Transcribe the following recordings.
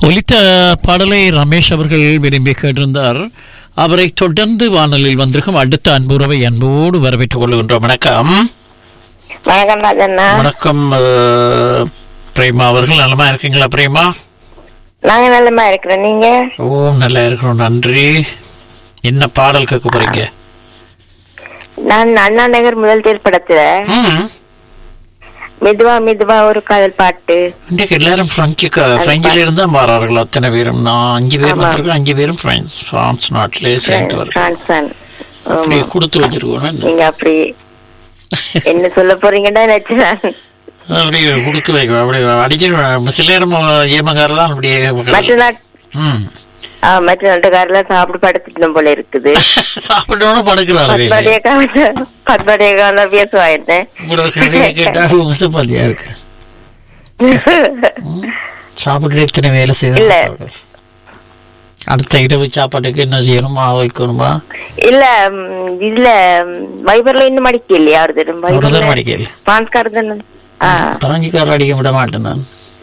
ஒலித்த பாடலை ரமேஷ் அவர்கள் விரும்பி கேட்டிருந்தார் அவரை தொடர்ந்து வானொலியில் வந்திருக்கும் அடுத்த அன்புறவை அன்போடு வரவேற்றுக் கொள்கின்றோம் வணக்கம் வணக்கம் ராஜண்ணா வணக்கம் அஹ், பிரேமா அவர்கள் நலமா இருக்கீங்களா பிரேமா நாங்க நல்லமா இருக்கிறோம் நீங்க ஓ நல்லா இருக்கிறோம் நன்றி என்ன பாடல் கேட்க போறீங்க நான் அண்ணா நகர் முதல் திரைப்படத்துல ம். மெதுவா மெதுவா ஒரு காதல் பாட்டு இன்றைக்கு எல்லாரும் பிரெஞ்சு பிரெஞ்சில இருந்தா மாறார்கள் அத்தனை பேரும் நான் அஞ்சு பேர் ஆமா. வந்திருக்கேன் அஞ்சு பேரும் பிரான்ஸ் பிரான்ஸ் நாட்டிலே சேர்ந்து வரும் பிரான்சன் அப்படியே கொடுத்து வச்சிருக்கோம் நீங்க அப்படி என்ன சொல்ல போறீங்கன்னா நினைச்சேன் அப்படியே கொடுத்து வைக்க அப்படியே அடிச்சு சில நேரம் ஏமங்கார தான் அப்படியே மற்ற நாட் ம் ஆ, மற்ற நாட்டுக்காரில சாப்பிட்டு படுத்துட்டோம் போல இருக்குது சாப்பிட்டோன்னு படுக்கிறாரு பத்மடைய காலம் பத்மடைய காலம் பேசுவாயிருந்தேன் உங்களோட கதையை கேட்டா உசப்பாதியா இருக்கு சாப்பிட்டு எத்தனை வேலை இல்ல. செய்ய அடுத்த இரவு சாப்பாட்டுக்கு என்ன செய்யணுமா வைக்கணுமா இல்ல ம், இதுல ம், வைபர்ல இன்னும் அடிக்க இல்லையா ஒரு தரம் ஒரு தரம் வைபர்ல அடிக்கல பான்ஸ்கார் தானே ஆ பரஞ்சிக்காரர் அடிக்க விட மாட்டேன் நான்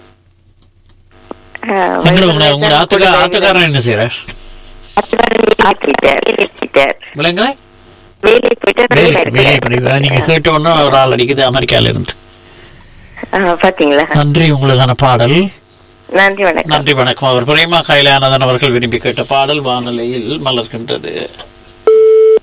ஆ, எங்களை உங்களை வைபர்ல உங்களை தான் ஆத்துக்கா ஆத்துக்காரன் என்ன செய்யறார் ஆத்திட்டார், வேலைக்கு போயிட்டார். விளங்க வேலைக்கு போயிட்டார், வேலை நல்லா வேலை இருக்கிறார். பண்ணி நீங்க கேட்ட உடனே ஒரு ஆள் அடிக்குது அமெரிக்கால இருந்து ஆ, பாத்தீங்களா நன்றி உங்களுக்கான பாடல் நன்றி வணக்கம் நன்றி வணக்கம் அவர் பிரேமா கைலானதன் அவர்கள் விரும்பி கேட்ட பாடல் வானொலியில் மலர்கின்றது